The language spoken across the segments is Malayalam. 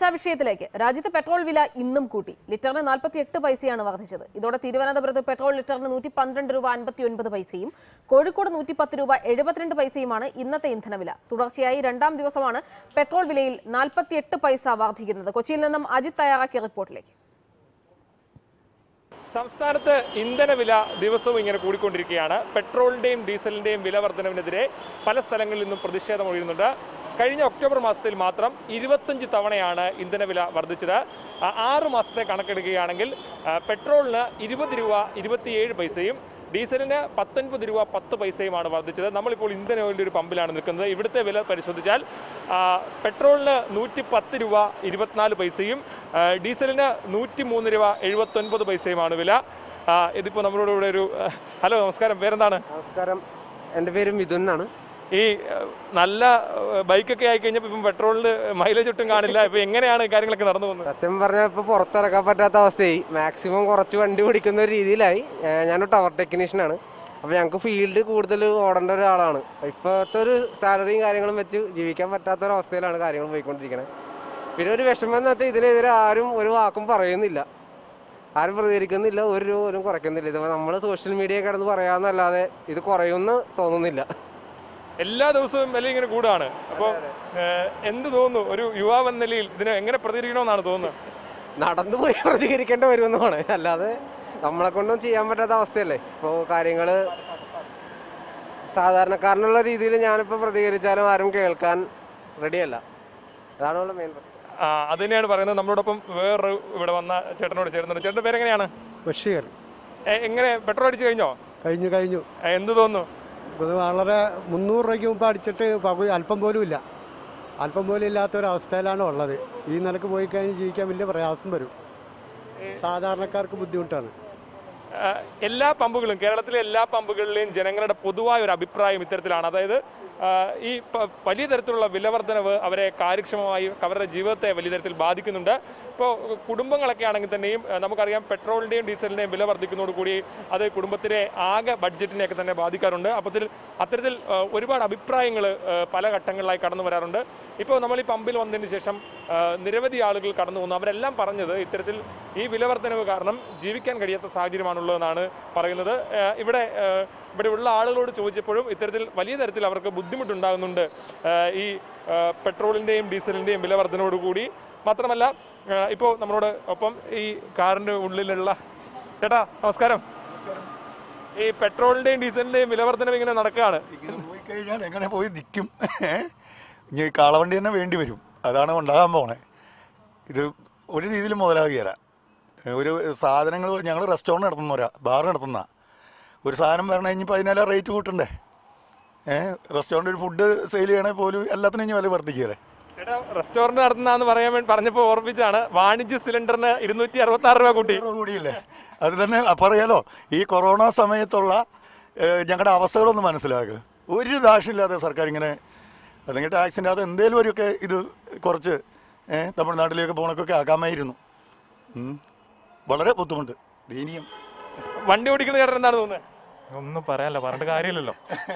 ചർച്ചാ വിഷയത്തിലേക്ക് രാജ്യത്ത് പെട്രോൾ വില ഇന്നും കൂട്ടി ലിറ്ററിന് നാൽപ്പത്തി എട്ട് പൈസയാണ് വർദ്ധിച്ചത് ഇതോടെ തിരുവനന്തപുരത്ത് പെട്രോൾ ലിറ്ററിന് നൂറ്റി പന്ത്രണ്ട് രൂപ അൻപത്തി ഒൻപത് പൈസയും കോഴിക്കോട് നൂറ്റി പത്ത് രൂപ എഴുപത്തിരണ്ട് പൈസയുമാണ് ഇന്നത്തെ ഇന്ധനവില തുടർച്ചയായി രണ്ടാം ദിവസമാണ് പെട്രോൾ വിലയിൽ നാൽപ്പത്തി എട്ട് പൈസ വർദ്ധിക്കുന്നത് കൊച്ചിയിൽ നിന്നും അജിത് തയ്യാറാക്കിയ റിപ്പോർട്ടിലേക്ക് സംസ്ഥാനത്ത് ഇന്ധനവില ദിവസവും ഇങ്ങനെ കൂടിക്കൊണ്ടിരിക്കുകയാണ് പെട്രോളിന്റെയും ഡീസലിന്റെയും വില വർധനവിനെതിരെ പല സ്ഥലങ്ങളിൽ നിന്നും പ്രതിഷേധം ഒഴിയുന്നുണ്ട് കഴിഞ്ഞ ഒക്ടോബർ മാസത്തിൽ മാത്രം ഇരുപത്തഞ്ച് തവണയാണ് ഇന്ധനവില വർദ്ധിച്ചത് ആ, ആറ് മാസത്തെ കണക്കെടുക്കുകയാണെങ്കിൽ ആ, പെട്രോളിന് ഇരുപത് രൂപ ഇരുപത്തിയേഴ് പൈസയും ഡീസലിന് പത്തൊൻപത് രൂപ പത്ത് പൈസയുമാണ് വർദ്ധിച്ചത് നമ്മളിപ്പോൾ ഇന്ത്യൻ ഓയിലിൻ്റെ ഒരു പമ്പിലാണ് നിൽക്കുന്നത് ഇവിടുത്തെ വില പരിശോധിച്ചാൽ ആ, പെട്രോളിന് നൂറ്റി പത്ത് രൂപ ഇരുപത്തിനാല് പൈസയും ആ, ഡീസലിന് നൂറ്റി മൂന്ന് രൂപ എഴുപത്തൊൻപത് പൈസയുമാണ് വില ആ, ഇതിപ്പോൾ നമ്മളോട് ഇവിടെ ഒരു ആ, ഹലോ നമസ്കാരം പേരെന്താണ് നമസ്കാരം എൻ്റെ പേര് മിഥുൻ എന്നാണ് ഈ ആ, നല്ല ആ, ബൈക്കൊക്കെ ആയി കഴിഞ്ഞപ്പോൾ ഇപ്പം പെട്രോളിന് മൈലേജ് ഒട്ടും കാണില്ല ഇപ്പം എങ്ങനെയാണ് ഈ കാര്യങ്ങളൊക്കെ നടന്നു പോകുന്നത് സത്യം പറഞ്ഞാൽ ഇപ്പോൾ പുറത്തിറക്കാൻ പറ്റാത്ത അവസ്ഥയായി മാക്സിമം കുറച്ച് വണ്ടി ഓടിക്കുന്ന ഒരു രീതിയിലായി ഏഹ് ഞാനൊരു ടവർ ടെക്നീഷ്യനാണ് അപ്പോൾ ഞങ്ങൾക്ക് ഫീൽഡ് കൂടുതൽ ഓടേണ്ട ഒരാളാണ് ഇപ്പോഴത്തെ ഒരു സാലറിയും കാര്യങ്ങളും വെച്ച് ജീവിക്കാൻ പറ്റാത്ത ഒരു അവസ്ഥയിലാണ് കാര്യങ്ങൾ പോയിക്കൊണ്ടിരിക്കുന്നത് പിന്നെ ഒരു വിഷമം എന്ന് വെച്ചാൽ ഇതിനെതിരെ ആരും ഒരു വാക്കും പറയുന്നില്ല ആരും പ്രതികരിക്കുന്നില്ല ഒരു രൂപ പോലും കുറയ്ക്കുന്നില്ല ഇത് നമ്മൾ സോഷ്യൽ മീഡിയ കിടന്ന് പറയാമെന്നല്ലാതെ ഇത് കുറയുമെന്ന് തോന്നുന്നില്ല എല്ലാ ദിവസവും വില ഇങ്ങനെ കൂടുകയാണ് അപ്പോൾ എന്ത് തോന്നുന്നു ഒരു യുവാവ് എന്ന നിലയിൽ ഇതിനെ എങ്ങനെ പ്രതികരിക്കണമെന്നാണ് തോന്നുന്നത് നടന്നു പോയി പ്രതികരിക്കേണ്ടി വരുമെന്നാണ് അല്ലാതെ നമ്മളെ കൊണ്ടും ചെയ്യാൻ പറ്റാത്ത അവസ്ഥയല്ലേ ഇപ്പോൾ കാര്യങ്ങൾ സാധാരണക്കാരനുള്ള രീതിയിൽ ഞാനിപ്പോൾ പ്രതികരിച്ചാലും ആരും കേൾക്കാൻ റെഡിയല്ല അതാണുള്ള മെയിൻ പ്രശ്നം ആ, അത് തന്നെയാണ് പറയുന്നത് നമ്മളോടൊപ്പം വേറൊരു ഇവിടെ വന്ന ചേട്ടനോട് ചേർന്നുണ്ട് ചേട്ടൻ്റെ പേരെങ്ങനെയാണ് ബഷീർ എ, എങ്ങനെ പെട്രോൾ അടിച്ചു കഴിഞ്ഞോ കഴിഞ്ഞു കഴിഞ്ഞു എ, എന്ത് തോന്നുന്നു ഇത് വളരെ മുന്നൂറ് രൂപയ്ക്ക് മുമ്പ് അടിച്ചിട്ട് പകുതി അല്പം പോലും ഇല്ല അല്പം പോലും ഇല്ലാത്ത ഒരു അവസ്ഥയിലാണ് ഉള്ളത് ഈ നിലക്ക് പോയി കഴിഞ്ഞ് ജീവിക്കാൻ വലിയ പ്രയാസം വരും സാധാരണക്കാർക്ക് ബുദ്ധിമുട്ടാണ് ആ, എല്ലാ പമ്പുകളും കേരളത്തിലെ എല്ലാ പമ്പുകളിലെയും ജനങ്ങളുടെ പൊതുവായ ഒരു അഭിപ്രായം ഇത്തരത്തിലാണ് അതായത് ആ, ഈ പ- വലിയ തരത്തിലുള്ള വിലവർദ്ധനവ് അവരെ കാര്യക്ഷമമായി അവരുടെ ജീവിതത്തെ വലിയ തരത്തിൽ ബാധിക്കുന്നുണ്ട് ഇപ്പോൾ കുടുംബങ്ങളൊക്കെ ആണെങ്കിൽ തന്നെയും ആ, നമുക്കറിയാം പെട്രോളിൻ്റെയും ഡീസലിൻ്റെയും വില വർദ്ധിക്കുന്നതോടുകൂടി അത് കുടുംബത്തിലെ ആകെ ബഡ്ജറ്റിനെയൊക്കെ തന്നെ ബാധിക്കാറുണ്ട് അപ്പോൾ അത്തരത്തിൽ ആ, ഒരുപാട് അഭിപ്രായങ്ങൾ പല ഘട്ടങ്ങളിലായി കടന്നു വരാറുണ്ട് ഇപ്പോൾ നമ്മൾ ഈ പമ്പിൽ വന്നതിന് ശേഷം ആ, നിരവധി ആളുകൾ കടന്നു പോകുന്നു അവരെല്ലാം പറഞ്ഞത് ഇത്തരത്തിൽ ഈ വിലവർദ്ധനവ് കാരണം ജീവിക്കാൻ കഴിയാത്ത സാഹചര്യമാണുള്ളതെന്നാണ് പറയുന്നത് ആ, ഇവിടെ ആ, ഇവിടെ ഉള്ള ആളുകളോട് ചോദിച്ചപ്പോഴും ഇത്തരത്തിൽ വലിയ തരത്തിൽ അവർക്ക് ബുദ്ധിമുട്ടുണ്ടാകുന്നുണ്ട് ആ, ഈ ആ, പെട്രോളിൻ്റെയും ഡീസലിൻ്റെയും വില വർധനയോടുകൂടി മാത്രമല്ല ആ, ഇപ്പോൾ നമ്മളോട് ഒപ്പം ഈ കാറിൻ്റെ ഉള്ളിലുള്ള ചേട്ടാ നമസ്കാരം ഈ പെട്രോളിൻ്റെയും ഡീസലിൻ്റെയും വില വർധനവ് ഇങ്ങനെ നടക്കുകയാണ് ഇങ്ങനെ പോയി കഴിഞ്ഞാൽ എങ്ങനെ പോയി നിൽക്കും ഇനി കാളവണ്ടി തന്നെ വേണ്ടി വരും അതാണ് ഉണ്ടാകാൻ പോണേ ഇത് ഒരു രീതിയിലും മുതലാകുകയില്ല ഒരു സാധനങ്ങൾ ഞങ്ങൾ റെസ്റ്റോറൻറ്റ് നടത്തുന്നവരാ ബാർ നടത്തുന്ന ഒരു സാധനം വരണം കഴിഞ്ഞപ്പോൾ അതിനെല്ലാം റേറ്റ് കൂട്ടണ്ടേ ഏഹ് റെസ്റ്റോറൻറ്റ് ഒരു ഫുഡ് സെയിൽ ചെയ്യണേ പോലും എല്ലാത്തിനും ഇനി വില വർദ്ധിക്കുകയല്ലേ ചേട്ടാ റെസ്റ്റോറന്റ് നടത്തുന്നതെന്ന് പറയാൻ വേണ്ടി പറഞ്ഞപ്പോൾ ഓർമ്മിച്ചാണ് വാണിജ്യ സിലിണ്ടറിന് ഇരുന്നൂറ്റി അറുപത്തി ആറ് രൂപ കൂട്ടി കൂടി കൂടിയില്ലേ അത് തന്നെ അപ്പം അറിയാലോ ഈ കൊറോണ സമയത്തുള്ള ഏഹ്, ഞങ്ങളുടെ അവസ്ഥകളൊന്ന് മനസ്സിലാക്കുക ഒരു ദാക്ഷില്ലാതെ സർക്കാർ ഇങ്ങനെ അല്ലെങ്കിൽ ടാക്സിൻ്റെ അത് എന്തേലും ഒരുക്കെ ഇത് കുറച്ച് ഏഹ്, തമിഴ്നാട്ടിലേക്ക് പോകണക്കൊക്കെ ആക്കാമായിരുന്നു ഉം. വളരെ ബുദ്ധിമുട്ട് ദയനീയം വണ്ടി ഓടിക്കുന്ന ചേട്ടൻ എന്താണ് തോന്നുന്നത് ഒന്നും പറയാനല്ല പറഞ്ഞിട്ട് കാര്യമില്ലല്ലോ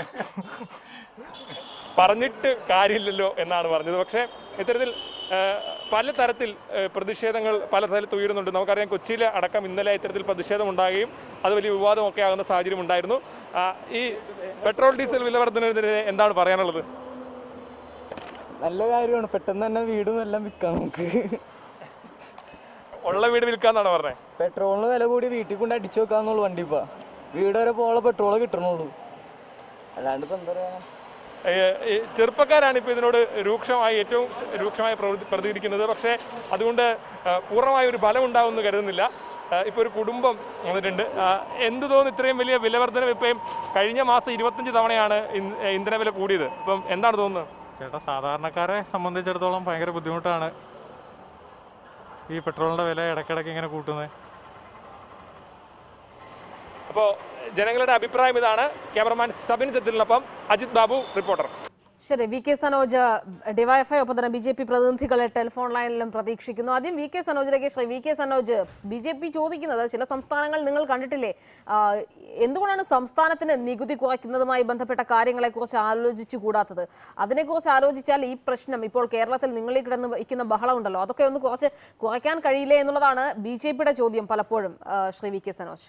പറഞ്ഞിട്ട് കാര്യമില്ലല്ലോ എന്നാണ് പറഞ്ഞത് പക്ഷേ ഇത്തരത്തിൽ ആ, പല തരത്തിൽ ആ, പ്രതിഷേധങ്ങൾ പല സ്ഥലത്ത് ഉയരുന്നുണ്ട് നമുക്കറിയാം കൊച്ചിയിലെ അടക്കം ഇന്നലെ ഇത്തരത്തിൽ പ്രതിഷേധം ഉണ്ടാകുകയും അത് വലിയ വിവാദമൊക്കെ ആകുന്ന സാഹചര്യം ഉണ്ടായിരുന്നു ആ, ഈ പെട്രോൾ ഡീസൽ വില വർധനവിനെതിരെ എന്താണ് പറയാനുള്ളത് നല്ല കാര്യമാണ് പെട്ടെന്ന് തന്നെ വീടും എല്ലാം വിൽക്കാം നമുക്ക് ഉള്ള വീട് വിൽക്കാന്നാണ് പറഞ്ഞത് പെട്രോളിന് വില കൂടി വീട്ടിൽ കൊണ്ട് അടിച്ചു വെക്കാന്നുള്ളൂ വണ്ടി ഇപ്പൊ വീട് വരെ പോകാനുള്ള പെട്രോൾ കിട്ടണുള്ളൂ അല്ലാണ്ട് ഇപ്പൊ എന്താ പറയാ ഏഹ് ഈ ചെറുപ്പക്കാരാണ് ഇപ്പോൾ ഇതിനോട് രൂക്ഷമായി ഏറ്റവും രൂക്ഷമായി പ്രവൃത്തി- പ്രതികരിക്കുന്നത് പക്ഷേ അതുകൊണ്ട് ഏഹ് പൂർണ്ണമായ ഒരു ഫലം ഉണ്ടാവുമെന്ന് കരുതുന്നില്ല ഏഹ് ഇപ്പോൾ ഒരു കുടുംബം വന്നിട്ടുണ്ട് ആഹ് എന്ത് തോന്നുന്നു ഇത്രയും വലിയ വിലവർധനം ഇപ്പം കഴിഞ്ഞ മാസം ഇരുപത്തഞ്ച് തവണയാണ് ഇൻ- ഏഹ് ഇന്ധനവില കൂടിയത് ഇപ്പം എന്താണ് തോന്നുന്നത് ചേട്ടാ സാധാരണക്കാരെ സംബന്ധിച്ചിടത്തോളം ഭയങ്കര ബുദ്ധിമുട്ടാണ് ഈ പെട്രോളിന്റെ വില ഇടയ്ക്കിടയ്ക്ക് ഇങ്ങനെ കൂട്ടുന്നത് അപ്പോൾ ജനങ്ങളുടെ അഭിപ്രായം ഇതാണ് ക്യാമറമാൻ സബിൻ ചത്തിലിനൊപ്പം അജിത് ബാബു റിപ്പോർട്ടർ ശരി വി കെ സനോജ് ഡിവൈഎഫ്ഐ ഒപ്പം തന്നെ ബി ജെ പി പ്രതിനിധികളെ ടെലിഫോൺ ലൈനിലും പ്രതീക്ഷിക്കുന്നു ആദ്യം വി കെ സനോജിലേക്ക് Shri V K Sanoj B J P ചോദിക്കുന്നത് ചില സംസ്ഥാനങ്ങൾ നിങ്ങൾ കണ്ടിട്ടില്ലേ ആ, എന്തുകൊണ്ടാണ് സംസ്ഥാനത്തിന് നികുതി കുറയ്ക്കുന്നതുമായി ബന്ധപ്പെട്ട കാര്യങ്ങളെക്കുറിച്ച് ആലോചിച്ചു കൂടാത്തത് അതിനെക്കുറിച്ച് ആലോചിച്ചാൽ ഈ പ്രശ്നം ഇപ്പോൾ കേരളത്തിൽ നിങ്ങൾ ഈ കിടന്ന് വയ്ക്കുന്ന ബഹളം ഉണ്ടല്ലോ അതൊക്കെ ഒന്ന് കുറച്ച് കുറയ്ക്കാൻ കഴിയില്ലേ എന്നുള്ളതാണ് ബി ജെ പിയുടെ ചോദ്യം പലപ്പോഴും ആ, ശ്രീ വി കെ സനോജ്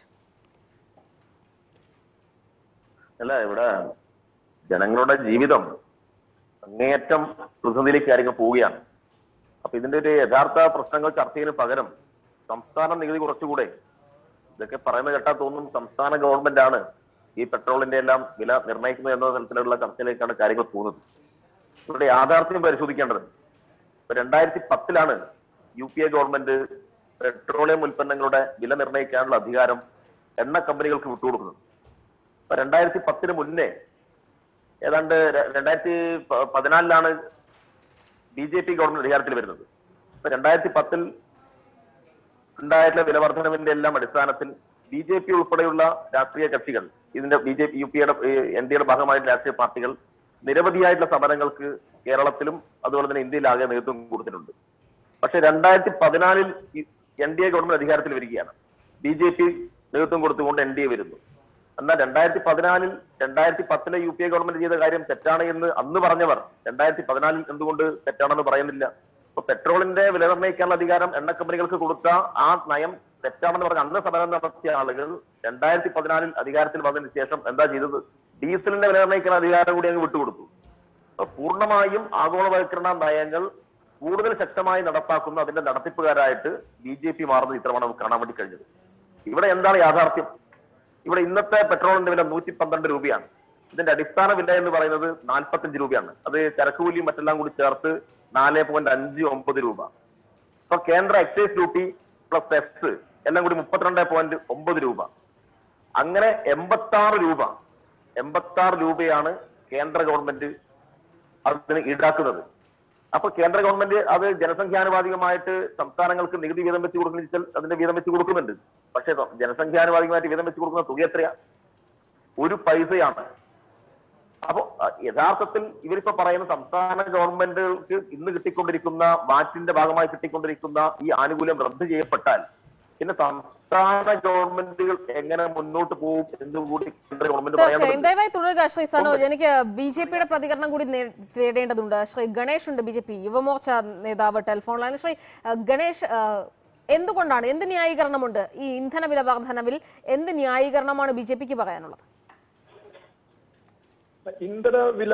അല്ല ഇവിടെ ജനങ്ങളുടെ ജീവിതം അങ്ങേയറ്റം പ്രതിസന്ധിയിലേക്ക് കാര്യങ്ങൾ പോവുകയാണ് അപ്പൊ ഇതിന്റെ ഒരു യഥാർത്ഥ പ്രശ്നങ്ങൾ ചർച്ച ചെയ്യുന്നതിന് പകരം സംസ്ഥാന നികുതി കുറച്ചുകൂടെ ഇതൊക്കെ പറയുന്ന കേട്ടാൽ തോന്നും സംസ്ഥാന ഗവൺമെന്റ് ആണ് ഈ പെട്രോളിന്റെ എല്ലാം വില നിർണ്ണയിക്കുന്നത് എന്ന തരത്തിലുള്ള ചർച്ചയിലേക്കാണ് കാര്യങ്ങൾ പോകുന്നത് ഇവിടെ യാഥാർത്ഥ്യം പരിശോധിക്കേണ്ടത് ഇപ്പൊ രണ്ടായിരത്തി പത്തിലാണ് U P A government petroleum ഉൽപ്പന്നങ്ങളുടെ വില നിർണ്ണയിക്കാനുള്ള അധികാരം എണ്ണ കമ്പനികൾക്ക് വിട്ടുകൊടുക്കുന്നത് ഇപ്പൊ രണ്ടായിരത്തി പത്തിന് മുന്നേ ഏതാണ്ട് ര- രണ്ടായിരത്തി പ- പതിനാലിലാണ് ബി ജെ പി ഗവൺമെന്റ് അധികാരത്തിൽ വരുന്നത് ഇപ്പൊ രണ്ടായിരത്തി പത്തിൽ ഉണ്ടായിട്ടുള്ള വിലവർദ്ധനവിന്റെ എല്ലാം അടിസ്ഥാനത്തിൽ ബി ജെ പി ഉൾപ്പെടെയുള്ള രാഷ്ട്രീയ കക്ഷികൾ ഇതിന്റെ ബി ജെ പി യു പിയുടെ എൻ ഡി എയുടെ ഭാഗമായിട്ടുള്ള രാഷ്ട്രീയ പാർട്ടികൾ നിരവധിയായിട്ടുള്ള സമരങ്ങൾക്ക് കേരളത്തിലും അതുപോലെ തന്നെ ഇന്ത്യയിലാകെ നേതൃത്വം കൊടുത്തിട്ടുണ്ട് പക്ഷെ രണ്ടായിരത്തി പതിനാലിൽ എൻ ഡി എ ഗവൺമെന്റ് അധികാരത്തിൽ വരികയാണ് ബി ജെ പി നേതൃത്വം കൊടുത്തുകൊണ്ട് എൻ ഡി എ വരുന്നു എന്നാൽ രണ്ടായിരത്തി പതിനാലിൽ രണ്ടായിരത്തി പത്തിലെ യു പി എ ഗവൺമെന്റ് ചെയ്ത കാര്യം തെറ്റാണ് എന്ന് അന്ന് പറഞ്ഞവർ രണ്ടായിരത്തി പതിനാലിൽ എന്തുകൊണ്ട് തെറ്റാണെന്ന് പറയുന്നില്ല ഇപ്പൊ പെട്രോളിന്റെ വില നിർണ്ണയിക്കാനുള്ള അധികാരം എണ്ണ കമ്പനികൾക്ക് കൊടുത്ത ആ നയം തെറ്റാണെന്ന് പറഞ്ഞ അന്ന് സമരം നടത്തിയ ആളുകൾ രണ്ടായിരത്തി പതിനാലിൽ അധികാരത്തിൽ വന്നതിന് ശേഷം എന്താ ചെയ്തത് ഡീസലിന്റെ വില നിർണ്ണയിക്കുന്ന അധികാരം കൂടി അങ്ങ് വിട്ടുകൊടുത്തു അപ്പൊ പൂർണ്ണമായും ആഗോളവൽക്കരണ നയങ്ങൾ കൂടുതൽ ശക്തമായി നടപ്പാക്കുന്ന അതിന്റെ നടത്തിപ്പുകാരായിട്ട് ബി ജെ പി മാറുന്നത് ഇത്തവണ നമുക്ക് കാണാൻ വേണ്ടി കഴിഞ്ഞത് ഇവിടെ എന്താണ് യാഥാർത്ഥ്യം ഇവിടെ ഇന്നത്തെ പെട്രോളിന്റെ വില നൂറ്റി പന്ത്രണ്ട് രൂപയാണ് ഇതിന്റെ അടിസ്ഥാന വില എന്ന് പറയുന്നത് നാൽപ്പത്തഞ്ച് രൂപയാണ് അത് ചരക്കുകൂലിയും മറ്റെല്ലാം കൂടി ചേർത്ത് നാല് പോയിന്റ് അഞ്ച് ഒമ്പത് രൂപ ഇപ്പൊ കേന്ദ്ര എക്സൈസ് ഡ്യൂട്ടി പ്ലസ് സെസ് എല്ലാം കൂടി മുപ്പത്തിരണ്ട് പോയിന്റ് ഒമ്പത് രൂപ അങ്ങനെ എൺപത്തി ആറ് രൂപ എൺപത്തി ആറ് രൂപയാണ് കേന്ദ്ര ഗവൺമെന്റ് അതിന് ഈടാക്കുന്നത് അപ്പൊ കേന്ദ്ര ഗവൺമെന്റ് അത് ജനസംഖ്യാനുപാതികമായിട്ട് സംസ്ഥാനങ്ങൾക്ക് നികുതി വീതം വെച്ച് കൊടുക്കുന്ന വെച്ചാൽ അതിന്റെ വീതം വെച്ച് കൊടുക്കുന്നുണ്ട് പക്ഷേ ജനസംഖ്യാനുപാതികമായിട്ട് വീതം വെച്ച് കൊടുക്കുന്ന തുക എത്രയാ ഒരു പൈസയാണ് അപ്പൊ അഹ് യഥാർത്ഥത്തിൽ ഇവരിപ്പോ പറയുന്ന സംസ്ഥാന ഗവൺമെന്റുകൾക്ക് ഇന്ന് കിട്ടിക്കൊണ്ടിരിക്കുന്ന വാറ്റിന്റെ ഭാഗമായി കിട്ടിക്കൊണ്ടിരിക്കുന്ന ഈ ആനുകൂല്യം റദ്ദ് ചെയ്യപ്പെട്ടാൽ പിന്നെ സംസ്ഥാന ഗവൺമെന്റുകൾ എങ്ങനെ മുന്നോട്ട് പോകും എന്നും കൂടി കേന്ദ്ര ഗവൺമെന്റ് തീർച്ചയായും പറയേണ്ടതുണ്ട് ദയവായി തുടരുക ശ്രീ സനോജ് എനിക്ക് ബി ജെ പിയുടെ പ്രതികരണം കൂടി നേ- തേടേണ്ടതുണ്ട് ശ്രീ ഗണേഷ് ഉണ്ട് ബി ജെ പി യുവമോർച്ച നേതാവ് ടെലിഫോൺ ലൈനിൽ ശ്രീ അഹ്, ഗണേഷ് അഹ്, എന്തുകൊണ്ടാണ് എന്ത് ന്യായീകരണമുണ്ട് ഈ ഇന്ധന വില വർധനവിൽ എന്ത് ന്യായീകരണമാണ് ബി ജെ പിക്ക് പറയാനുള്ളത് ഇന്ധന വില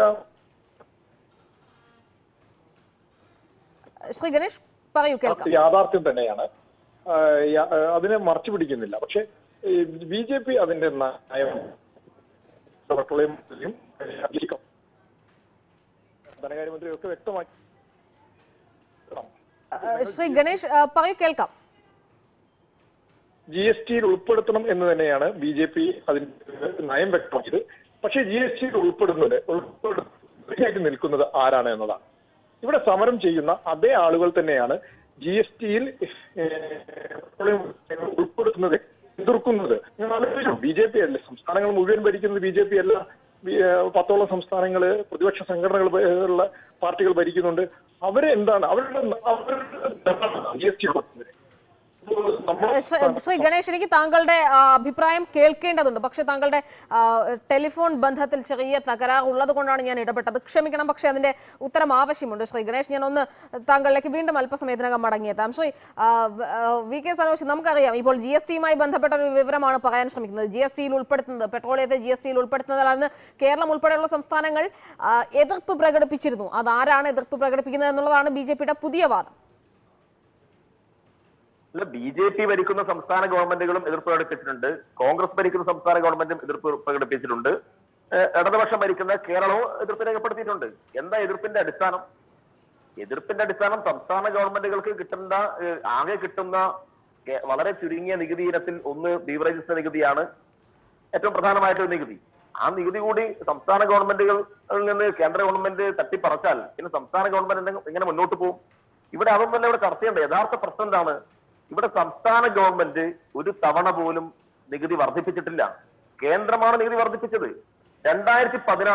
ശ്രീ ഗണേഷ് പറയൂ കേൾക്കാം യാഥാർത്ഥ്യം തന്നെയാണ് ആ, യ- ആ, അതിനെ മറച്ചു പിടിക്കുന്നില്ല പക്ഷെ ബി ജെ പി അതിന്റെ നയം പെട്രോളിയം മന്ത്രിയും, അഖിലേക്കും ധനകാര്യമന്ത്രിയും ഒക്കെ വ്യക്തമാക്കി അഹ്, ശ്രീ ഗണേഷ് അഹ്, പറയൂ കേൾക്കാം ജി എസ് ടിയിൽ ഉൾപ്പെടുത്തണം എന്ന് തന്നെയാണ് ബി ജെ പി അതിന്റെ നയം വ്യക്തമാക്കിയത് പക്ഷേ ജി എസ് ടിയിൽ ഉൾപ്പെടുന്നത് ഉൾപ്പെടുത്തി നിൽക്കുന്നത് ആരാണ് എന്നതാണ് ഇവിടെ സമരം ചെയ്യുന്ന അതേ ആളുകൾ തന്നെയാണ് ജി എസ് ടിയിൽ ഉൾപ്പെടുത്തുന്നത് എതിർക്കുന്നത് നിങ്ങൾ ആലോചിച്ചു ബി ജെ പി അല്ലേ സംസ്ഥാനങ്ങൾ മുഴുവൻ ഭരിക്കുന്നത് ബി ജെ പി അല്ല ബി- ഏഹ് പത്തോളം സംസ്ഥാനങ്ങള് പ്രതിപക്ഷ സംഘടനകൾ ഭ- ഉള്ള പാർട്ടികൾ ഭരിക്കുന്നുണ്ട് അവരെ എന്താണ് അവരുടെ അവരുടെ ജി എസ് ടി കൊടുക്കുന്നത് അഹ് ശ്രീ- ശ്രീ ഗണേഷ് എനിക്ക് താങ്കളുടെ ആ, അഭിപ്രായം കേൾക്കേണ്ടതുണ്ട് പക്ഷെ താങ്കളുടെ ആ, ടെലിഫോൺ ബന്ധത്തിൽ ചെറിയ തകരാർ ഉള്ളത് കൊണ്ടാണ് ഞാൻ ഇടപെട്ടത് ക്ഷമിക്കണം പക്ഷെ അതിന്റെ ഉത്തരം ആവശ്യമുണ്ട് ശ്രീ ഗണേഷ് ഞാൻ ഒന്ന് താങ്കളിലേക്ക് വീണ്ടും അല്പസമയത്തിനകം മടങ്ങിയെത്താം ശ്രീ ആ, വ- ആ, വി കെ സനോജ് നമുക്കറിയാം ഇപ്പോൾ ജി എസ് ടിയുമായി ബന്ധപ്പെട്ട ഒരു വിവരമാണ് പറയാൻ ശ്രമിക്കുന്നത് ജി എസ് ടിയിൽ ഉൾപ്പെടുത്തുന്നത് പെട്രോളിയത്തെ ജി എസ് ടിയിൽ ഉൾപ്പെടുത്തുന്നതിൽ അന്ന് കേരളം ഉൾപ്പെടെയുള്ള സംസ്ഥാനങ്ങൾ ആ, എതിർപ്പ് പ്രകടിപ്പിച്ചിരുന്നു അതാരാണ് എതിർപ്പ് പ്രകടിപ്പിക്കുന്നത് എന്നുള്ളതാണ് ബി ജെ പിയുടെ പുതിയ വാദം അല്ല ബി ജെ പി ഭരിക്കുന്ന സംസ്ഥാന ഗവൺമെന്റുകളും എതിർപ്പ് പ്രകടിപ്പിച്ചിട്ടുണ്ട് കോൺഗ്രസ് ഭരിക്കുന്ന സംസ്ഥാന ഗവൺമെന്റും എതിർപ്പ് പ്രകടിപ്പിച്ചിട്ടുണ്ട് ഏഹ് ഇടതുപക്ഷം ഭരിക്കുന്ന കേരളവും എതിർപ്പ് രേഖപ്പെടുത്തിയിട്ടുണ്ട് എന്താ എതിർപ്പിന്റെ അടിസ്ഥാനം എതിർപ്പിന്റെ അടിസ്ഥാനം സംസ്ഥാന ഗവൺമെന്റുകൾക്ക് കിട്ടുന്ന ഏഹ് ആകെ കിട്ടുന്ന കെ- വളരെ ചുരുങ്ങിയ നികുതി ഇനത്തിൽ ഒന്ന് ബീവറേജസ് നികുതിയാണ് ഏറ്റവും പ്രധാനമായിട്ടൊരു നികുതി ആ നികുതി കൂടി സംസ്ഥാന ഗവൺമെന്റുകളിൽ നിന്ന് കേന്ദ്ര ഗവൺമെന്റ് തട്ടിപ്പറച്ചാൽ പിന്നെ സംസ്ഥാന ഗവൺമെന്റ് എന്തെങ്കിലും എങ്ങനെ മുന്നോട്ട് പോകും ഇവിടെ അതൊന്നല്ല ഇവിടെ ചർച്ച ചെയ്യേണ്ടത് യഥാർത്ഥ പ്രശ്നം എന്താണ് ഇവിടെ സംസ്ഥാന ഗവൺമെന്റ് ഒരു തവണ പോലും നികുതി വർദ്ധിപ്പിച്ചിട്ടില്ല കേന്ദ്രമാണ് നികുതി വർദ്ധിപ്പിച്ചത് രണ്ടായിരത്തി പതിനാലിൽ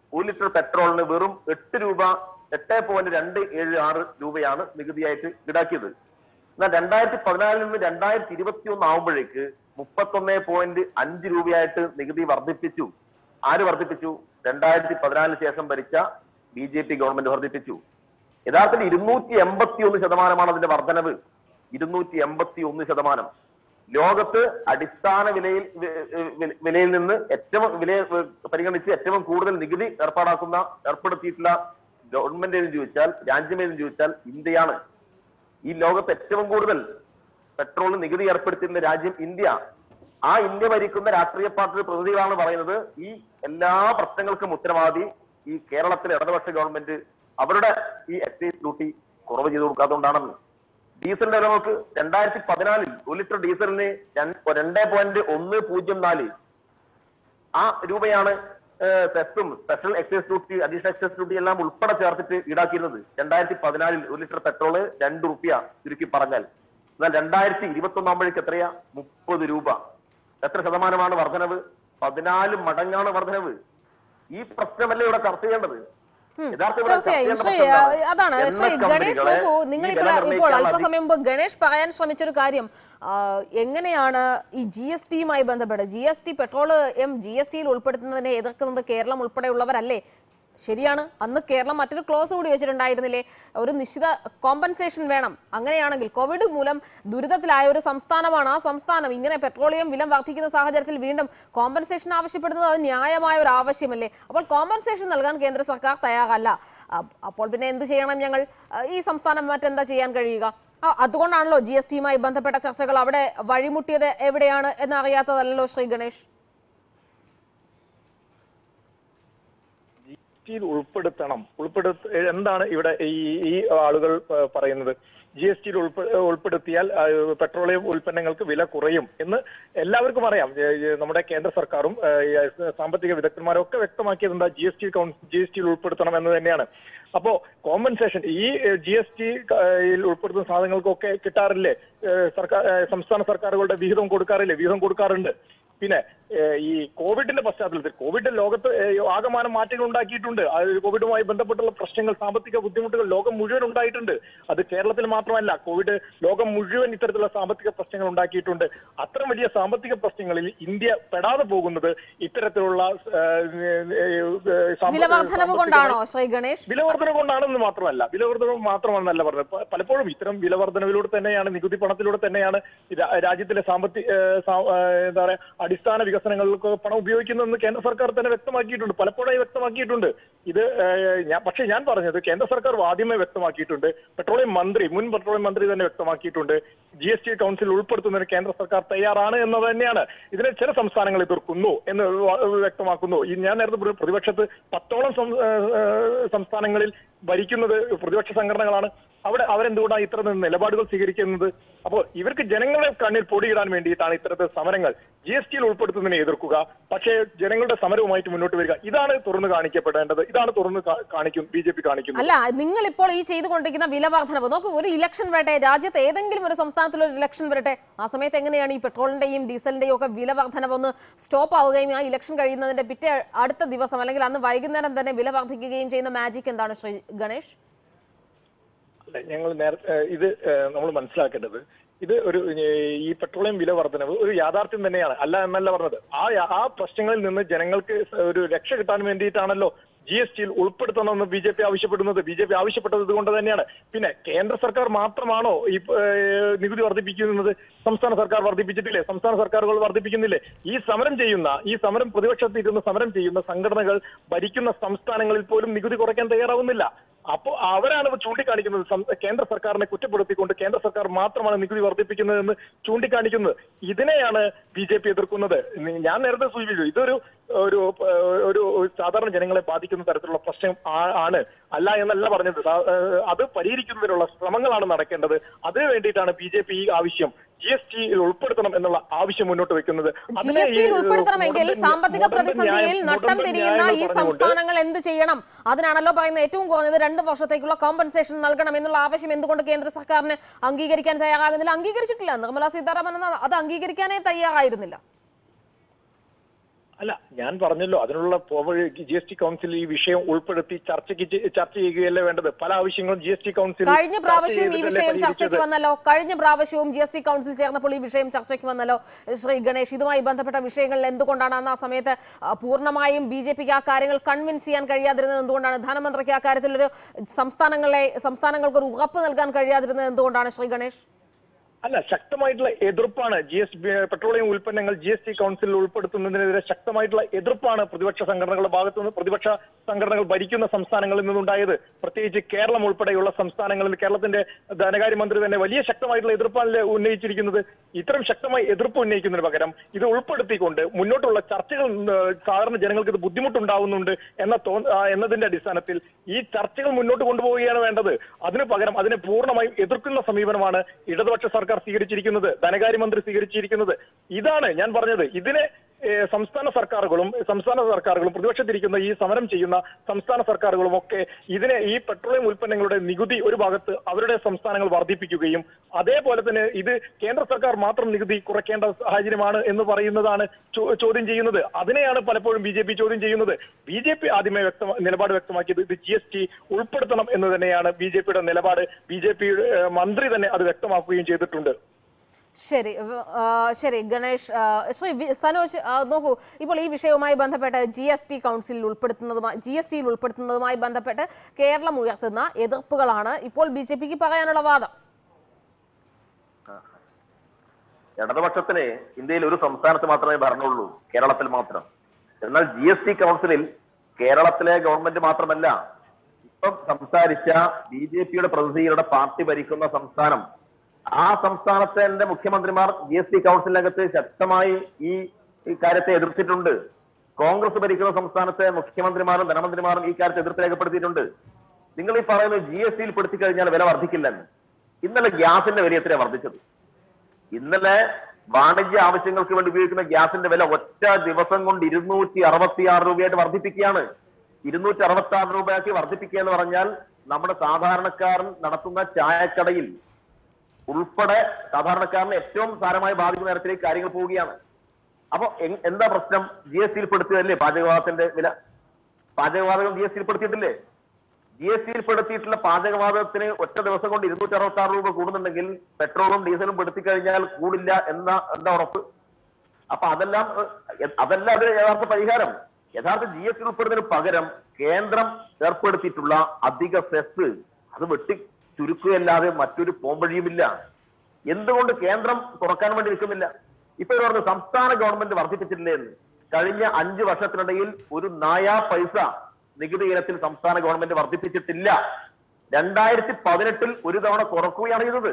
ഒരു ലിറ്റർ പെട്രോളിന് വെറും എട്ട് രൂപ എട്ട് പോയിന്റ് രണ്ട് ഏഴ് ആറ് രൂപയാണ് നികുതിയായിട്ട് ഈടാക്കിയത് എന്നാൽ രണ്ടായിരത്തി പതിനാലിൽ നിന്ന് രണ്ടായിരത്തി ഇരുപത്തി ഒന്ന് ആവുമ്പോഴേക്ക് മുപ്പത്തൊന്ന് പോയിന്റ് അഞ്ച് രൂപയായിട്ട് നികുതി വർദ്ധിപ്പിച്ചു ആര് വർദ്ധിപ്പിച്ചു രണ്ടായിരത്തി പതിനാലിന് ശേഷം ഭരിച്ച ബി ജെ പി ഗവൺമെന്റ് വർദ്ധിപ്പിച്ചു യഥാർത്ഥത്തിൽ ഇരുന്നൂറ്റി എൺപത്തി ഒന്ന് ശതമാനമാണ് അതിന്റെ വർധനവ് ഇരുന്നൂറ്റി എൺപത്തി ഒന്ന് ശതമാനം ലോകത്ത് അടിസ്ഥാന വിലയിൽ വി- വി- വിലയിൽ നിന്ന് ഏറ്റവും വില പരിഗണിച്ച് ഏറ്റവും കൂടുതൽ നികുതി ഏർപ്പാടാക്കുന്ന ഏർപ്പെടുത്തിയിട്ടുള്ള ഗവൺമെന്റ് എന്ന് ചോദിച്ചാൽ രാജ്യം എന്ന് ചോദിച്ചാൽ ഇന്ത്യയാണ് ഈ ലോകത്ത് ഏറ്റവും കൂടുതൽ പെട്രോൾ നികുതി ഏർപ്പെടുത്തിയിരുന്ന രാജ്യം ഇന്ത്യ ആ ഇന്ത്യ ഭരിക്കുന്ന രാഷ്ട്രീയ പാർട്ടിയുടെ പ്രതിനിധികളാണ് പറയുന്നത് ഈ എല്ലാ പ്രശ്നങ്ങൾക്കും ഉത്തരവാദി ഈ കേരളത്തിലെ ഇടതുപക്ഷ ഗവൺമെന്റ് അവരുടെ ഈ എക്സൈസ് ഡ്യൂട്ടി കുറവ് ചെയ്തു കൊടുക്കാത്തതുകൊണ്ടാണെന്ന് ഡീസലിന്റെ വില നോക്ക് രണ്ടായിരത്തി പതിനാലിൽ ഒരു ലിറ്റർ ഡീസലിന് രണ്ട് പോയിന്റ് ഒന്ന് പൂജ്യം നാല് ആ രൂപയാണ് സെസ്സും special excise duty additional excise duty എല്ലാം ഉൾപ്പെടെ ചേർത്തിട്ട് ഈടാക്കിയിരുന്നത് രണ്ടായിരത്തി പതിനാലിൽ ഒരു ലിറ്റർ പെട്രോള് രണ്ട് റുപ്യ ചുരുക്കി പറഞ്ഞാൽ എന്നാൽ രണ്ടായിരത്തി ഇരുപത്തി ഒന്നാകുമ്പോഴേക്ക് എത്രയാ മുപ്പത് രൂപ എത്ര ശതമാനമാണ് വർധനവ് പതിനാല് മടങ്ങാണ് വർധനവ് ഈ പ്രശ്നമല്ലേ ഇവിടെ ചർച്ച ചെയ്യേണ്ടത് യഥാർത്ഥ ഇവിടെ ചർച്ച തീർച്ചയായും ചെയ്യേണ്ട ശ്രീ പ്രശ്നം എന്താണ്? ആ, അതാണ് എണ്ണ ശ്രീ ഗണേഷ് കമ്പനികളെ നോക്കൂ ഈ നിങ്ങൾ വില ഇപ്പോൾ ഇപ്പോൾ നിർണ്ണയിക്കാനുള്ള അല്പസമയം മുമ്പ് ഗണേഷ് പറയാൻ ശ്രമിച്ചൊരു കാര്യം ആ, എങ്ങനെയാണ് ഈ ജി എസ് ടിയുമായി ബന്ധപ്പെട്ട് ജി എസ് ടി പെട്രോൾ എം ജി എസ് ടിയിൽ ഉൾപ്പെടുത്തുന്നതിനെ എതിർക്കുന്നത് കേരളം ഉൾപ്പെടെയുള്ളവരല്ലേ ശരിയാണ് അന്ന് കേരളം മറ്റൊരു ക്ലോസ് കൂടി വെച്ചിട്ടുണ്ടായിരുന്നില്ലേ ഒരു നിശ്ചിത കോമ്പൻസേഷൻ വേണം അങ്ങനെയാണെങ്കിൽ കോവിഡ് മൂലം ദുരിതത്തിലായ ഒരു സംസ്ഥാനമാണ് ആ സംസ്ഥാനം ഇങ്ങനെ പെട്രോളിയം വില വർദ്ധിക്കുന്ന സാഹചര്യത്തിൽ വീണ്ടും കോമ്പൻസേഷൻ ആവശ്യപ്പെടുന്നത് അത് ന്യായമായ ഒരു ആവശ്യമല്ലേ അപ്പോൾ കോമ്പൻസേഷൻ നൽകാൻ കേന്ദ്ര സർക്കാർ തയ്യാറല്ല അ- അപ്പോൾ പിന്നെ എന്ത് ചെയ്യണം ഞങ്ങൾ അ, ഈ സംസ്ഥാനം മറ്റെന്താ ചെയ്യാൻ കഴിയുക ആ, അതുകൊണ്ടാണല്ലോ ജി എസ് ടിയുമായി ബന്ധപ്പെട്ട ചർച്ചകൾ അവിടെ വഴിമുട്ടിയത് എവിടെയാണ് എന്നറിയാത്തതല്ലോ ശ്രീ ഗണേഷ് ജിയിൽ ഉൾപ്പെടുത്തണം ഉൾപ്പെടുത്ത എന്താണ് ഇവിടെ ഈ ഈ ആളുകൾ ആ, പറയുന്നത് ജി എസ് ടിയിൽ ഉൾപ്പെടുത്തിയാൽ ആ, പെട്രോളിയം ഉൽപ്പന്നങ്ങൾക്ക് വില കുറയും എന്ന് എല്ലാവർക്കും അറിയാം ഏ, ഏ, നമ്മുടെ കേന്ദ്ര സർക്കാരും ആ, ഈ സാമ്പത്തിക വിദഗ്ധന്മാരും ഒക്കെ വ്യക്തമാക്കിയത് എന്താ G S T G S ടിയിൽ ഉൾപ്പെടുത്തണം എന്ന് തന്നെയാണ് അപ്പോ കോമ്പൻസേഷൻ ഈ ജി എസ് ടി ഉൾപ്പെടുത്തുന്ന സാധനങ്ങൾക്കൊക്കെ കിട്ടാറില്ലേ ഏ, സർക്കാർ ഏ, സംസ്ഥാന സർക്കാരുകളുടെ വിഹിതം കൊടുക്കാറില്ലേ വിഹിതം കൊടുക്കാറുണ്ട് പിന്നെ ഏഹ്, ഈ കോവിഡിന്റെ പശ്ചാത്തലത്തിൽ കോവിഡ് ലോകത്ത് ഏഹ്, ആകമാനം മാറ്റങ്ങൾ ഉണ്ടാക്കിയിട്ടുണ്ട് അത് കോവിഡുമായി ബന്ധപ്പെട്ടുള്ള പ്രശ്നങ്ങൾ സാമ്പത്തിക ബുദ്ധിമുട്ടുകൾ ലോകം മുഴുവൻ ഉണ്ടായിട്ടുണ്ട് അത് കേരളത്തിൽ മാത്രമല്ല കോവിഡ് ലോകം മുഴുവൻ ഇത്തരത്തിലുള്ള സാമ്പത്തിക പ്രശ്നങ്ങൾ ഉണ്ടാക്കിയിട്ടുണ്ട് അത്തരം വലിയ സാമ്പത്തിക പ്രശ്നങ്ങളിൽ ഇന്ത്യ പെടാതെ പോകുന്നത് ഇത്തരത്തിലുള്ള ഏഹ്, ഏഹ്, സാമ്പ- വില വർധനവ് കൊണ്ടാണോ ശ്രീ ഗണേഷ് വിലവർധന കൊണ്ടാണെന്ന് മാത്രമല്ല വിലവർധന മാത്രമാണെന്നല്ല പറഞ്ഞത് പ- പലപ്പോഴും ഇത്തരം വിലവർധനവിലൂടെ തന്നെയാണ് നികുതി പണത്തിലൂടെ തന്നെയാണ് രാ- രാജ്യത്തിലെ സാമ്പത്തിക ഏഹ്, സാ- ഏഹ്, എന്താ പറയാ അടിസ്ഥാന വികസനങ്ങൾക്ക് പണം ഉപയോഗിക്കുന്നതെന്ന് കേന്ദ്ര സർക്കാർ തന്നെ വ്യക്തമാക്കിയിട്ടുണ്ട് പലപ്പോഴായി വ്യക്തമാക്കിയിട്ടുണ്ട് ഇത് ഏഹ്, ഞാൻ പക്ഷേ ഞാൻ പറഞ്ഞത് കേന്ദ്ര സർക്കാർ ആദ്യമേ വ്യക്തമാക്കിയിട്ടുണ്ട് പെട്രോളിയം മന്ത്രി മുൻ പെട്രോളിയം മന്ത്രി തന്നെ വ്യക്തമാക്കിയിട്ടുണ്ട് ജി എസ് ടി കൗൺസിൽ ഉൾപ്പെടുത്തുന്നതിന് കേന്ദ്ര സർക്കാർ തയ്യാറാണ് എന്നത് തന്നെയാണ് ഇതിനെ ചില സംസ്ഥാനങ്ങൾ എതിർക്കുന്നു എന്ന് വ- വ്യക്തമാക്കുന്നു ഈ ഞാൻ നേരത്തെ പറഞ്ഞ പ്രതിപക്ഷത്ത് പത്തോളം സം- ഏഹ്, ഏഹ്, സംസ്ഥാനങ്ങളിൽ ഭരിക്കുന്നത് പ്രതിപക്ഷ സംഘടനകളാണ് അവിടെ അവരെന്തുകൊണ്ടാണ് ഇത്ര നിലപാടുകൾ സ്വീകരിക്കുന്നത് അപ്പോൾ ഇവർക്ക് ജനങ്ങളെ കണ്ണിൽ പൊടിയിടാൻ വേണ്ടിയിട്ടാണ് ഇത്തരത്തിൽ സമരങ്ങൾ ജി എസ് ടിയിൽ ഉൾപ്പെടുത്തുന്നതിനെ എതിർക്കുക പക്ഷേ ജനങ്ങളുടെ സമരവുമായിട്ട് മുന്നോട്ട് വരിക ഇതാണ് തുറന്നു കാണിക്കപ്പെടേണ്ടത് ഇതാണ് തുറന്നു കാ- കാണിക്കും ബി ജെ പി കാണിക്കുന്നത് അല്ല നിങ്ങൾ ഇപ്പോൾ ഈ ചെയ്തുകൊണ്ടിരിക്കുന്ന വില വർധനവ് നോക്കൂ ഒരു ഇലക്ഷൻ വരട്ടെ രാജ്യത്ത് ഏതെങ്കിലും ഒരു സംസ്ഥാനത്തിൽ ഒരു ഇലക്ഷൻ വരട്ടെ ആ സമയത്ത് എങ്ങനെയാണ് ഈ പെട്രോളിന്റെയും ഡീസലിന്റെയും ഒക്കെ വില വർധനവ് ഒന്ന് സ്റ്റോപ്പ് ആവുകയും ആ ഇലക്ഷൻ കഴിയുന്നതിന്റെ പിറ്റേ അടുത്ത ദിവസം അല്ലെങ്കിൽ അന്ന് വൈകുന്നേരം തന്നെ വില വർദ്ധിക്കുകയും ചെയ്യുന്ന മാജിക് എന്താണ് ശ്രീ ഗണേഷ് അല്ല ഞങ്ങൾ നേരത്തെ ഇത് നമ്മൾ മനസ്സിലാക്കേണ്ടത് ഇത് ഒരു ഏഹ്, ഈ പെട്രോളിയം വില വർധനവ് ഒരു യാഥാർത്ഥ്യം തന്നെയാണ് അല്ല എന്നല്ല പറഞ്ഞത് ആ യാ- ആ പ്രശ്നങ്ങളിൽ നിന്ന് ജനങ്ങൾക്ക് സ- ഒരു രക്ഷ കിട്ടാൻ വേണ്ടിയിട്ടാണല്ലോ ജി എസ് ടിയിൽ ഉൾപ്പെടുത്തണമെന്ന് ബി ജെ പി ആവശ്യപ്പെടുന്നത് ബി ജെ പി ആവശ്യപ്പെട്ടത് ഇതുകൊണ്ട് തന്നെയാണ് പിന്നെ കേന്ദ്ര സർക്കാർ മാത്രമാണോ ഈ ഏഹ്, നികുതി വർദ്ധിപ്പിക്കുന്നത് സംസ്ഥാന സർക്കാർ വർദ്ധിപ്പിച്ചിട്ടില്ലേ സംസ്ഥാന സർക്കാരുകൾ വർദ്ധിപ്പിക്കുന്നില്ലേ ഈ സമരം ചെയ്യുന്ന ഈ സമരം പ്രതിപക്ഷത്ത് ഇരുന്ന് സമരം ചെയ്യുന്ന സംഘടനകൾ ഭരിക്കുന്ന സംസ്ഥാനങ്ങളിൽ പോലും നികുതി കുറയ്ക്കാൻ തയ്യാറാവുന്നില്ല അപ്പോൾ അവരാണ് ഇത് ചൂണ്ടിക്കാണിക്കുന്നത് സം- കേന്ദ്ര സർക്കാരിനെ കുറ്റപ്പെടുത്തിക്കൊണ്ട് കേന്ദ്ര സർക്കാർ മാത്രമാണ് നികുതി വർദ്ധിപ്പിക്കുന്നതെന്ന് ചൂണ്ടിക്കാണിക്കുന്നത് ഇതിനെയാണ് ബി ജെ പി എതിർക്കുന്നത് നി- ഞാൻ നേരത്തെ സൂചിപ്പിച്ചു ഇതൊരു ഒരു ഏഹ്, ഒരു ഒരു സാധാരണ ജനങ്ങളെ ബാധിക്കുന്ന തരത്തിലുള്ള പ്രശ്നം ആ- ആണ് അല്ല എന്നല്ല പറഞ്ഞത് സാ- ഏഹ്, അത് പരിഹരിക്കുന്നതിനുള്ള ശ്രമങ്ങളാണ് നടക്കേണ്ടത് അതിനു വേണ്ടിയിട്ടാണ് ബി ജെ പി ഈ ആവശ്യം ജി എസ് ടിയിൽ ഉൾപ്പെടുത്തണം എന്നുള്ള ആവശ്യം മുന്നോട്ട് വെക്കുന്നത് ജി അതിനെ എസ് ടിയിൽ ഈ, ഉൾപ്പെടുത്തണമെങ്കിൽ മുടന്തൻ- സാമ്പത്തിക മുടന്തൻ പ്രതിസന്ധിയിൽ ന്യായം- നട്ടം മുടന്തൻ തിരിയുന്ന ന്യായങ്ങൾ ഈ പറഞ്ഞുകൊണ്ട് സംസ്ഥാനങ്ങൾ എന്ത് ചെയ്യണം അതിനാണല്ലോ പറയുന്നത് ഏറ്റവും കുറഞ്ഞത് രണ്ട് വർഷത്തേക്കുള്ള കോമ്പൻസേഷൻ നൽകണം എന്നുള്ള ആവശ്യം എന്തുകൊണ്ട് കേന്ദ്ര സർക്കാരിന് അംഗീകരിക്കാൻ തയ്യാറാകുന്നില്ല അംഗീകരിച്ചിട്ടില്ല നിർമ്മല സീതാരാമൻ എന്ന അത് അംഗീകരിക്കാനേ തയ്യാറായിരുന്നില്ല അല്ല ഞാൻ പറഞ്ഞല്ലോ അതിനുള്ള ജി എസ് ടി കൗൺസിൽ ഈ വിഷയം ഉൾപ്പെടുത്തി ചർച്ചയ്ക്ക് ചെ- ചർച്ച ചെയ്യുകയല്ലേ വേണ്ടത് പല ആവശ്യങ്ങളും ജി എസ് ടി കൗൺസിൽ കഴിഞ്ഞ ചർച്ച പ്രാവശ്യം ഈ ചെയ്തിട്ടല്ലേ വിഷയം ചർച്ചയ്ക്ക് പരിഹരിച്ചത്. വന്നല്ലോ കഴിഞ്ഞ പ്രാവശ്യവും ജി എസ് ടി കൗൺസിൽ ചേർന്നപ്പോൾ ഈ വിഷയം ചർച്ചയ്ക്ക് വന്നല്ലോ ശ്രീ ഗണേഷ് ഇതുമായി ബന്ധപ്പെട്ട വിഷയങ്ങളിൽ എന്തുകൊണ്ടാണ് അന്ന് ആ സമയത്ത് ആ, പൂർണ്ണമായും ബി ജെ പിക്ക് ആ കാര്യങ്ങൾ കൺവിൻസ് ചെയ്യാൻ കഴിയാതിരുന്നത് എന്തുകൊണ്ടാണ് ധനമന്ത്രിക്ക് ആ കാര്യത്തിലൊരു സംസ്ഥാനങ്ങളെ സംസ്ഥാനങ്ങൾക്ക് ഒരു ഉറപ്പ് നൽകാൻ കഴിയാതിരുന്നത് എന്തുകൊണ്ടാണ് ശ്രീ ഗണേഷ് അല്ല ശക്തമായിട്ടുള്ള എതിർപ്പാണ് ജി എസ് പെട്രോളിയം ഉൽപ്പന്നങ്ങൾ ജി എസ് ടി കൗൺസിലിൽ ഉൾപ്പെടുത്തുന്നതിനെതിരെ ശക്തമായിട്ടുള്ള എതിർപ്പാണ് പ്രതിപക്ഷ സംഘടനകളുടെ ഭാഗത്തു നിന്ന് പ്രതിപക്ഷ സംഘടനകൾ ഭരിക്കുന്ന സംസ്ഥാനങ്ങളിൽ നിന്നുണ്ടായത് പ്രത്യേകിച്ച് കേരളം ഉൾപ്പെടെയുള്ള സംസ്ഥാനങ്ങളിൽ കേരളത്തിന്റെ ധനകാര്യമന്ത്രി തന്നെ വലിയ ശക്തമായിട്ടുള്ള എതിർപ്പാണ് ഉന്നയിച്ചിരിക്കുന്നത് ഇത്തരം ശക്തമായ എതിർപ്പ് ഉന്നയിക്കുന്നതിന് പകരം ഇത് ഉൾപ്പെടുത്തിക്കൊണ്ട് മുന്നോട്ടുള്ള ചർച്ചകൾ ഉം, സാധാരണ ജനങ്ങൾക്ക് ഇത് ബുദ്ധിമുട്ടുണ്ടാവുന്നുണ്ട് എന്ന തോ ആ, എന്നതിന്റെ അടിസ്ഥാനത്തിൽ ഈ ചർച്ചകൾ മുന്നോട്ട് കൊണ്ടുപോവുകയാണ് വേണ്ടത് അതിന് പകരം അതിനെ പൂർണ്ണമായും എതിർക്കുന്ന സമീപനമാണ് ഇടതുപക്ഷ സർക്കാർ സ്വീകരിച്ചിരിക്കുന്നത് ധനകാര്യമന്ത്രി സ്വീകരിച്ചിരിക്കുന്നത് ഇതാണ് ഞാൻ പറഞ്ഞത് ഇതിനെ ഏഹ്, സംസ്ഥാന സർക്കാരുകളും സംസ്ഥാന സർക്കാരുകളും പ്രതിപക്ഷത്തിരിക്കുന്ന ഈ സമരം ചെയ്യുന്ന സംസ്ഥാന സർക്കാരുകളും ഒക്കെ ഇതിനെ ഈ പെട്രോളിയം ഉൽപ്പന്നങ്ങളുടെ നികുതി ഒരു ഭാഗത്ത് അവരുടെ സംസ്ഥാനങ്ങൾ വർദ്ധിപ്പിക്കുകയും അതേപോലെ തന്നെ ഇത് കേന്ദ്ര സർക്കാർ മാത്രം നികുതി കുറയ്ക്കേണ്ട സാഹചര്യമാണ് എന്ന് പറയുന്നതാണ് ചോ- ചോദ്യം ചെയ്യുന്നത് അതിനെയാണ് പലപ്പോഴും ബി ജെ പി ചോദ്യം ചെയ്യുന്നത് ബി ജെ പി ആദ്യമേ വ്യക്തമാ നിലപാട് വ്യക്തമാക്കിയത് ഇത് ജി എസ് ടി ഉൾപ്പെടുത്തണം എന്ന് തന്നെയാണ് ബി ജെ പിയുടെ നിലപാട് ബി ജെ പി മന്ത്രി തന്നെ അത് വ്യക്തമാക്കുകയും ചെയ്തിട്ടുണ്ട് ശരി വ- ആ, ശരി ഗണേഷ് ആ, ശ്രീ വി- സനോജ് ആ, നോക്കൂ ഇപ്പോൾ ഈ വിഷയവുമായി ബന്ധപ്പെട്ട് ജി എസ് ടി കൗൺസിലിൽ ഉൾപ്പെടുത്തുന്നതുമായി ജി എസ് ടിയിൽ ഉൾപ്പെടുത്തുന്നതുമായി ബന്ധപ്പെട്ട് കേരളം ഉയർത്തുന്ന എതിർപ്പുകളാണ് ഇപ്പോൾ ബി ജെ പിക്ക് പറയാനുള്ള വാദം ഇടതുപക്ഷത്തിന് ഇന്ത്യയിൽ ഒരു സംസ്ഥാനത്ത് മാത്രമേ ഭരണമുള്ളൂ കേരളത്തിൽ മാത്രം എന്നാൽ ജി എസ് ടി കൗൺസിലിൽ കേരളത്തിലെ ഗവൺമെന്റ് മാത്രമല്ല ഇപ്പം സംസാരിച്ച ബി ജെ പിയുടെ പ്രതിനിധികളുടെ പാർട്ടി ഭരിക്കുന്ന സംസ്ഥാനം ആ സംസ്ഥാനത്തെ മുഖ്യമന്ത്രിമാർ ജി എസ് ടി കൗൺസിലിനകത്ത് ശക്തമായി ഈ ഈ കാര്യത്തെ എതിർത്തിട്ടുണ്ട് കോൺഗ്രസ് ഭരിക്കുന്ന സംസ്ഥാനത്തെ മുഖ്യമന്ത്രിമാരും ധനമന്ത്രിമാരും ഈ കാര്യത്തെ എതിർപ്പ് രേഖപ്പെടുത്തിയിട്ടുണ്ട് നിങ്ങൾ ഈ പറയുന്നത് ജി എസ് ടിയിൽ പെടുത്തി കഴിഞ്ഞാൽ വില വർദ്ധിക്കില്ലെന്ന് ഇന്നലെ ഗ്യാസിന്റെ വില എത്രയാണ് വർദ്ധിച്ചത് ഇന്നലെ വാണിജ്യ ആവശ്യങ്ങൾക്ക് വേണ്ടി ഉപയോഗിക്കുന്ന ഗ്യാസിന്റെ വില ഒറ്റ ദിവസം കൊണ്ട് ഇരുന്നൂറ്റി അറുപത്തി ആറ് രൂപയായിട്ട് വർദ്ധിപ്പിക്കുകയാണ് ഇരുന്നൂറ്റി അറുപത്തി ആറ് രൂപയാക്കി വർദ്ധിപ്പിക്കുക എന്ന് പറഞ്ഞാൽ നമ്മുടെ സാധാരണക്കാരൻ നടത്തുന്ന ചായക്കടയിൽ ഉൾപ്പെടെ സാധാരണക്കാരനെ ഏറ്റവും സാരമായി ബാധിക്കുന്ന തരത്തിലേക്ക് കാര്യങ്ങൾ പോവുകയാണ് അപ്പൊ എ- എന്താ പ്രശ്നം ജി എസ് ടിയിൽ പെടുത്തിയതല്ലേ പാചകവാദത്തിന്റെ വില പാചകവാതകം ജി എസ് ടിയിൽ പെടുത്തിയിട്ടില്ലേ ജി എസ് ടിയിൽ പെടുത്തിയിട്ടുള്ള പാചകവാതകത്തിന് ഒറ്റ ദിവസം കൊണ്ട് ഇരുന്നൂറ്റി അറുപത്തി ആറ് രൂപ കൂടുന്നുണ്ടെങ്കിൽ പെട്രോളും ഡീസലും പെടുത്തി കഴിഞ്ഞാൽ കൂടില്ല എന്ന എന്താ ഉറപ്പ് അപ്പൊ അതെല്ലാം ഏഹ്, അതല്ല അത് യഥാർത്ഥ പരിഹാരം യഥാർത്ഥ ജി എസ് ടി ഉൾപ്പെടുന്നതിന് പകരം കേന്ദ്രം ഏർപ്പെടുത്തിയിട്ടുള്ള അധിക സെസ് അത് വെട്ടി ചുരുക്കുകയല്ലാതെ മറ്റൊരു പോംവഴിയുമില്ല എന്തുകൊണ്ട് കേന്ദ്രം തുറക്കാൻ വേണ്ടി നിൽക്കുന്നില്ല ഇപ്പൊ ഇവർ പറഞ്ഞു സംസ്ഥാന ഗവൺമെന്റ് വർദ്ധിപ്പിച്ചിട്ടില്ലേ എന്ന് കഴിഞ്ഞ അഞ്ചു വർഷത്തിനിടയിൽ ഒരു നായാ പൈസ നികുതി ഇനത്തിൽ സംസ്ഥാന ഗവൺമെന്റ് വർദ്ധിപ്പിച്ചിട്ടില്ല രണ്ടായിരത്തി പതിനെട്ടിൽ ഒരു തവണ കുറക്കുകയാണ് ചെയ്തത്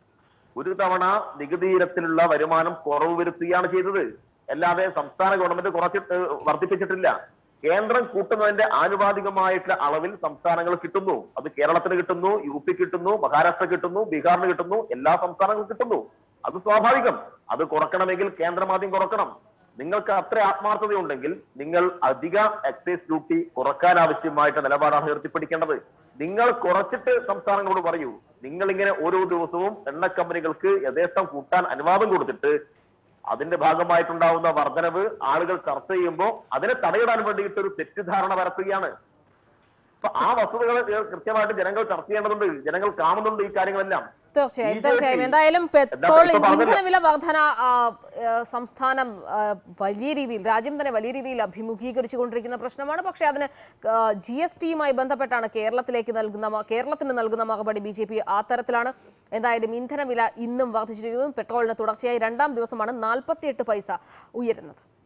ഒരു തവണ നികുതി ഇനത്തിലുള്ള വരുമാനം കുറവ് വരുത്തുകയാണ് ചെയ്തത് അല്ലാതെ സംസ്ഥാന ഗവൺമെന്റ് കുറച്ചിട്ട് വർദ്ധിപ്പിച്ചിട്ടില്ല കേന്ദ്രം കൂട്ടുന്നതിന്റെ ആനുപാതികമായിട്ടുള്ള അളവിൽ സംസ്ഥാനങ്ങൾ കിട്ടുന്നു അത് കേരളത്തിന് കിട്ടുന്നു യു പി കിട്ടുന്നു മഹാരാഷ്ട്ര കിട്ടുന്നു ബീഹാറിന് കിട്ടുന്നു എല്ലാ സംസ്ഥാനങ്ങളും കിട്ടുന്നു അത് സ്വാഭാവികം അത് കുറക്കണമെങ്കിൽ കേന്ദ്രം ആദ്യം കുറക്കണം നിങ്ങൾക്ക് അത്ര ആത്മാർത്ഥതയുണ്ടെങ്കിൽ നിങ്ങൾ അധിക എക്സൈസ് ഡ്യൂട്ടി കുറക്കാൻ ആവശ്യമായിട്ട് നിലപാടാണ് ഉയർത്തിപ്പിടിക്കേണ്ടത് നിങ്ങൾ കുറച്ചിട്ട് സംസ്ഥാനങ്ങളോട് പറയൂ നിങ്ങൾ ഇങ്ങനെ ഓരോ ദിവസവും എണ്ണ കമ്പനികൾക്ക് യഥേഷ്ടം കൂട്ടാൻ അനുവാദം കൊടുത്തിട്ട് അതിന്റെ ഭാഗമായിട്ടുണ്ടാവുന്ന വർധനവ് ആളുകൾ ചർച്ച ചെയ്യുമ്പോൾ അതിനെ തടയിടാൻ വേണ്ടിയിട്ട് ഒരു തെറ്റിദ്ധാരണ പരത്തുകയാണ് അപ്പൊ ആ വസ്തുതകൾ കൃത്യമായിട്ട് ജനങ്ങൾ ചർച്ച ചെയ്യേണ്ടതുണ്ട് ജനങ്ങൾ കാണുന്നുണ്ട് ഈ കാര്യങ്ങളെല്ലാം തീർച്ചയായും BJP തീർച്ചയായും എന്തായാലും എന്താ പെട്രോൾ ഇപ്പൊ പറഞ്ഞല്ലോ. ഇന്ധനവില വർധന ആ, ആ, സംസ്ഥാനം ആ, വലിയ രീതിയിൽ രാജ്യം തന്നെ വലിയ രീതിയിൽ അഭിമുഖീകരിച്ചുകൊണ്ടിരിക്കുന്ന പ്രശ്നമാണ് പക്ഷേ അതിന് ജി എസ് ടിയുമായി ബന്ധപ്പെട്ടാണ് കേരളത്തിലേക്ക് നൽകുന്ന മ- കേരളത്തിന് നൽകുന്ന മറുപടി ബി ജെ പി ആ തരത്തിലാണ് എന്തായാലും ഇന്ധനവില ഇന്നും വർദ്ധിച്ചിരിക്കുന്നു പെട്രോളിന് തുടർച്ചയായി രണ്ടാം ദിവസമാണ് നാൽപ്പത്തിയെട്ട് പൈസ ഉയരുന്നത്